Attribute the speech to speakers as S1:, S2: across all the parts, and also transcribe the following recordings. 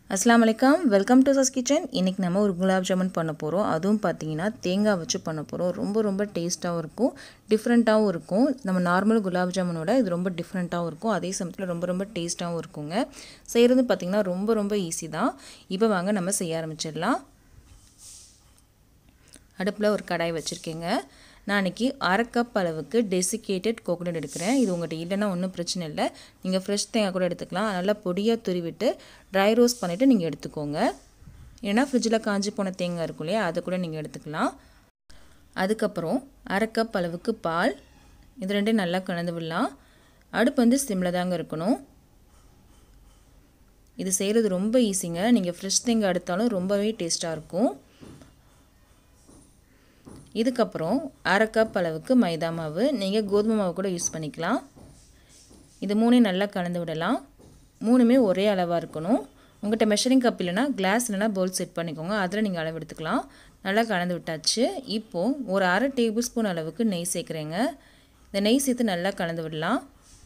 S1: அஸ்லாம் வலைக்கம் welcome to சஸ் kitchen இன்றைக்கி நம்ம ஒரு குலாப் ஜாமுன் பண்ண போகிறோம் அதுவும் பார்த்தீங்கன்னா தேங்காய் வச்சு பண்ண போகிறோம் ரொம்ப ரொம்ப டேஸ்ட்டாகவும் இருக்கும் டிஃப்ரெண்ட்டாகவும் இருக்கும் நம்ம நார்மல் குலாப் ஜாமுனோட இது ரொம்ப டிஃப்ரெண்ட்டாகவும் இருக்கும் அதே சமயத்தில் ரொம்ப ரொம்ப டேஸ்ட்டாகவும் இருக்குங்க செய்கிறது பார்த்திங்கன்னா ரொம்ப ரொம்ப ஈஸி தான் இப்போ வாங்க நம்ம செய்ய ஆரம்பிச்சிடலாம் அடுப்பில் ஒரு கடாய் வச்சுருக்கேங்க நான் இன்றைக்கி அரை கப் அளவுக்கு டெசிகேட்டட் கோகோனட் எடுக்கிறேன் இது உங்கள்கிட்ட இல்லைன்னா ஒன்றும் பிரச்சனை இல்லை நீங்கள் ஃப்ரெஷ் தேங்காய் கூட எடுத்துக்கலாம் நல்லா பொடியாக துருவிட்டு ட்ரை ரோஸ்ட் பண்ணிவிட்டு நீங்கள் எடுத்துக்கோங்க ஏன்னா ஃப்ரிட்ஜில் காஞ்சி போன தேங்காய் இருக்கும் இல்லையா அதை கூட நீங்கள் எடுத்துக்கலாம் அதுக்கப்புறம் அரை கப் அளவுக்கு பால் இது ரெண்டையும் நல்லா கலந்து விடலாம் அடுப்பு வந்து சிம்மில் தாங்க இருக்கணும் இது செய்கிறது ரொம்ப ஈஸிங்க நீங்கள் ஃப்ரெஷ் தேங்காய் எடுத்தாலும் ரொம்பவே டேஸ்ட்டாக இருக்கும் இதுக்கப்புறம் அரை கப் அளவுக்கு மைதா மாவு நீங்கள் கோதுமை மாவு கூட யூஸ் பண்ணிக்கலாம் இது மூணையும் நல்லா கலந்து விடலாம் மூணுமே ஒரே அளவாக இருக்கணும் உங்கள்கிட்ட மெஷரிங் கப் இல்லைனா கிளாஸ் இல்லைனா பவுல் செட் பண்ணிக்கோங்க அதில் நீங்கள் அளவு எடுத்துக்கலாம் நல்லா கலந்து விட்டாச்சு இப்போது ஒரு அரை டேபிள் ஸ்பூன் அளவுக்கு நெய் சேர்க்குறேங்க இந்த நெய் சேர்த்து நல்லா கலந்து விடலாம்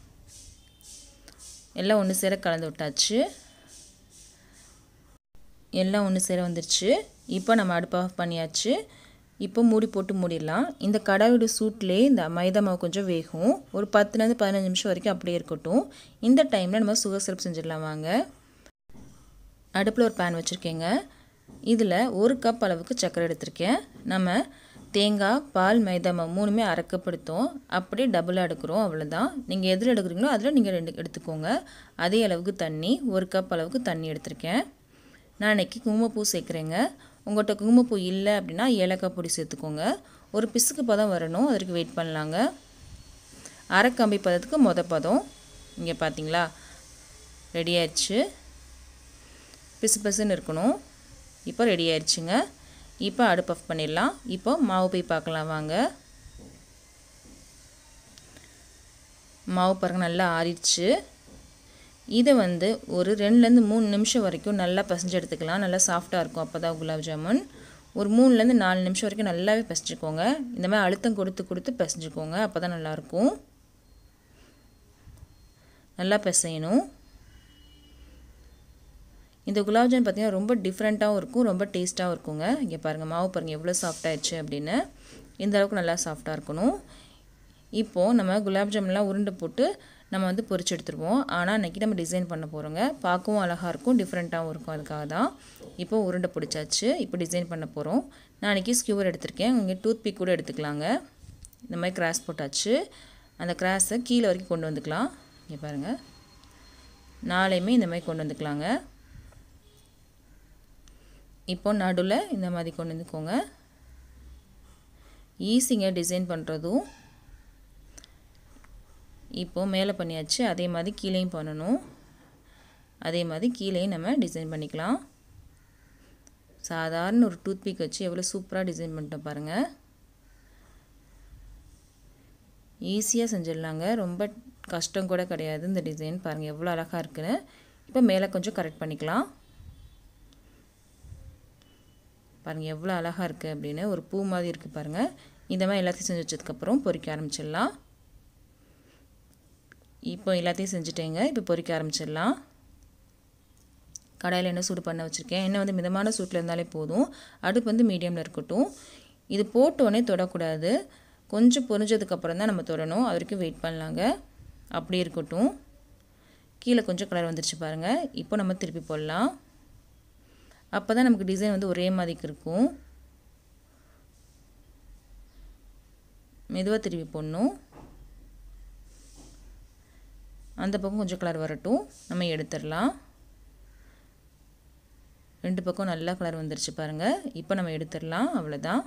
S1: எல்லாம் ஒன்று சேர கலந்து விட்டாச்சு எல்லாம் ஒன்று சேர வந்துருச்சு இப்போ நம்ம அடுப்பு ஆஃப் பண்ணியாச்சு இப்போ மூடி போட்டு மூடிடலாம் இந்த கடாயோட சூட்லேயே இந்த மைதா மாவு கொஞ்சம் வேகும் ஒரு பத்துலேருந்து பதினஞ்சு நிமிஷம் வரைக்கும் அப்படியே இருக்கட்டும் இந்த டைமில் நம்ம சுகர் சிரப் செஞ்சிடலாம் வாங்க அடுப்பில் ஒரு பேன் வச்சுருக்கேங்க இதில் ஒரு கப் அளவுக்கு சர்க்கரை எடுத்திருக்கேன் நம்ம தேங்காய் பால் மைதா மாவு மூணுமே அரைக்கப்படுத்தோம் அப்படியே டபுளாக எடுக்கிறோம் அவ்வளோதான் நீங்கள் எதில் எடுக்கிறீங்களோ அதில் நீங்கள் ரெண்டு எடுத்துக்கோங்க அதே அளவுக்கு தண்ணி ஒரு கப் அளவுக்கு தண்ணி எடுத்திருக்கேன் நான் இன்றைக்கி குங்குமப்பூ சேர்க்குறேங்க உங்கள்கிட்ட குங்குமப்பூ இல்லை அப்படின்னா ஏலக்காய் பொடி சேர்த்துக்கோங்க ஒரு பிசுக்கு பதம் வரணும் அதற்கு வெயிட் பண்ணலாங்க அரைக்கம்பி பதத்துக்கு மொத பதம் இங்கே பார்த்தீங்களா ரெடி ஆயிடுச்சு பிசு பிசுன்னு இருக்கணும் இப்போ ரெடி ஆயிடுச்சுங்க இப்போ அடுப்பு ஆஃப் பண்ணிடலாம் இப்போ மாவு போய் பார்க்கலாம் வாங்க மாவு பாருங்கள் நல்லா ஆறிடுச்சு இதை வந்து ஒரு ரெண்டுலேருந்து மூணு நிமிஷம் வரைக்கும் நல்லா பசைஞ்சு எடுத்துக்கலாம் நல்லா சாஃப்டாக இருக்கும் அப்போ தான் குலாப் ஜாமுன் ஒரு மூணுலேருந்து நாலு நிமிஷம் வரைக்கும் நல்லாவே பசிச்சுக்கோங்க இந்த மாதிரி அழுத்தம் கொடுத்து கொடுத்து பசைஞ்சுக்கோங்க அப்போ தான் நல்லாயிருக்கும் நல்லா பிசையணும் இந்த குலாப் ஜாமுன் பார்த்திங்கன்னா ரொம்ப டிஃப்ரெண்ட்டாகவும் இருக்கும் ரொம்ப டேஸ்ட்டாகவும் இருக்குங்க இங்கே பாருங்கள் மாவு பாருங்கள் எவ்வளோ சாஃப்டாகிடுச்சு அப்படின்னு இந்த அளவுக்கு நல்லா சாஃப்டாக இருக்கணும் இப்போது நம்ம குலாப் ஜாமுன்லாம் உருண்டை போட்டு நம்ம வந்து பொரிச்சு எடுத்துருவோம் ஆனால் அன்றைக்கி நம்ம டிசைன் பண்ண போகிறோங்க பார்க்கவும் அழகாக இருக்கும் டிஃப்ரெண்ட்டாகவும் இருக்கும் அதுக்காக தான் இப்போ உருண்டை பிடிச்சாச்சு இப்போ டிசைன் பண்ண போகிறோம் நான் அன்றைக்கி ஸ்கியூவர் எடுத்திருக்கேன் இங்கே டூத் பிக் கூட எடுத்துக்கலாங்க இந்த மாதிரி கிராஸ் போட்டாச்சு அந்த கிராஸை கீழே வரைக்கும் கொண்டு வந்துக்கலாம் இங்கே பாருங்கள் நாளையுமே இந்த மாதிரி கொண்டு வந்துக்கலாங்க இப்போ நடுவில் இந்த மாதிரி கொண்டு வந்துக்கோங்க ஈஸிங்க டிசைன் பண்ணுறதும் இப்போது மேலே பண்ணியாச்சு அதே மாதிரி கீழேயும் பண்ணணும் அதே மாதிரி கீழேயும் நம்ம டிசைன் பண்ணிக்கலாம் சாதாரண ஒரு டூத்பிக் வச்சு எவ்வளோ சூப்பராக டிசைன் பண்ணிட்டோம் பாருங்கள் ஈஸியாக செஞ்சிடலாங்க ரொம்ப கஷ்டம் கூட கிடையாது இந்த டிசைன் பாருங்கள் எவ்வளோ அழகாக இருக்குன்னு இப்போ மேலே கொஞ்சம் கரெக்ட் பண்ணிக்கலாம் பாருங்கள் எவ்வளோ அழகாக இருக்குது அப்படின்னு ஒரு பூ மாதிரி இருக்குது பாருங்கள் இந்த மாதிரி எல்லாத்தையும் செஞ்சு வச்சதுக்கப்புறம் பொறிக்க ஆரம்பிச்சிடலாம் இப்போ எல்லாத்தையும் செஞ்சுட்டேங்க இப்போ பொறிக்க ஆரம்பிச்சிடலாம் கடாயில் எண்ணெய் சூடு பண்ண வச்சுருக்கேன் எண்ணெய் வந்து மிதமான சூட்டில் இருந்தாலே போதும் அடுப்பு வந்து மீடியமில் இருக்கட்டும் இது போட்டோடனே தொடக்கூடாது கொஞ்சம் பொரிஞ்சதுக்கப்புறம் தான் நம்ம தொடணும் அது வரைக்கும் வெயிட் பண்ணலாங்க அப்படி இருக்கட்டும் கீழே கொஞ்சம் கலர் வந்துருச்சு பாருங்கள் இப்போ நம்ம திருப்பி போடலாம் அப்போ தான் நமக்கு டிசைன் வந்து ஒரே மாதிரிக்கு இருக்கும் மெதுவாக திருப்பி போடணும் அந்த பக்கம் கொஞ்சம் கலர் வரட்டும் நம்ம எடுத்துடலாம் ரெண்டு பக்கம் நல்லா கலர் வந்துருச்சு பாருங்கள் இப்போ நம்ம எடுத்துடலாம் அவ்வளோதான்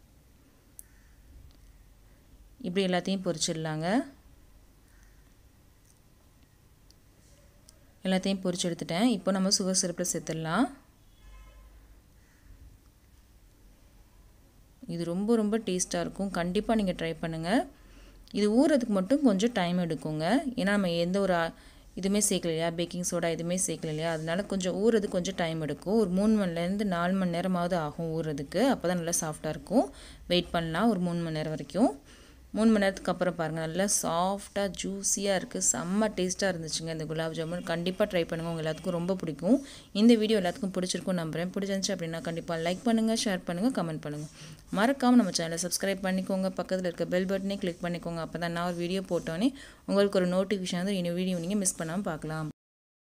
S1: இப்படி எல்லாத்தையும் பொரிச்சிடலாங்க எல்லாத்தையும் பொரிச்சு எடுத்துட்டேன் இப்போ நம்ம சுகர் சிரப்பில் சேர்த்துடலாம் இது ரொம்ப ரொம்ப டேஸ்ட்டாக இருக்கும் கண்டிப்பாக நீங்கள் ட்ரை பண்ணுங்கள் இது ஊறதுக்கு மட்டும் கொஞ்சம் டைம் எடுக்குங்க ஏன்னா நம்ம எந்த ஒரு இதுவுமே சேர்க்கல இல்லையா பேக்கிங் சோடா எதுவுமே சேர்க்கல இல்லையா அதனால கொஞ்சம் ஊறது கொஞ்சம் டைம் எடுக்கும் ஒரு மூணு மணிலேருந்து நாலு மணி நேரமாவது ஆகும் ஊறுறதுக்கு அப்போ தான் நல்லா சாஃப்டாக இருக்கும் வெயிட் பண்ணலாம் ஒரு மூணு மணி நேரம் வரைக்கும் மூணு மணி நேரத்துக்கு அப்புறம் பாருங்கள் நல்லா சாஃப்டாக ஜூஸியாக இருக்குது செம்ம டேஸ்ட்டாக இருந்துச்சுங்க இந்த குலாப் ஜாமுன் கண்டிப்பாக ட்ரை பண்ணுங்கள் உங்கள் எல்லாத்துக்கும் ரொம்ப பிடிக்கும் இந்த வீடியோ எல்லாத்துக்கும் பிடிச்சிருக்கும் நம்புறேன் பிடிச்சிருந்துச்சு அப்படின்னா கண்டிப்பாக லைக் பண்ணுங்கள் ஷேர் பண்ணுங்கள் கமெண்ட் பண்ணுங்கள் மறக்காமல் நம்ம சேனலை சப்ஸ்கிரைப் பண்ணிக்கோங்க பக்கத்தில் இருக்க பெல் பட்டனே கிளிக் பண்ணிக்கோங்க அப்போ தான் நான் ஒரு வீடியோ போட்டோன்னே உங்களுக்கு ஒரு நோட்டிஃபிகேஷன் வந்து இந்த வீடியோ நீங்கள் மிஸ் பண்ணாமல் பார்க்கலாம்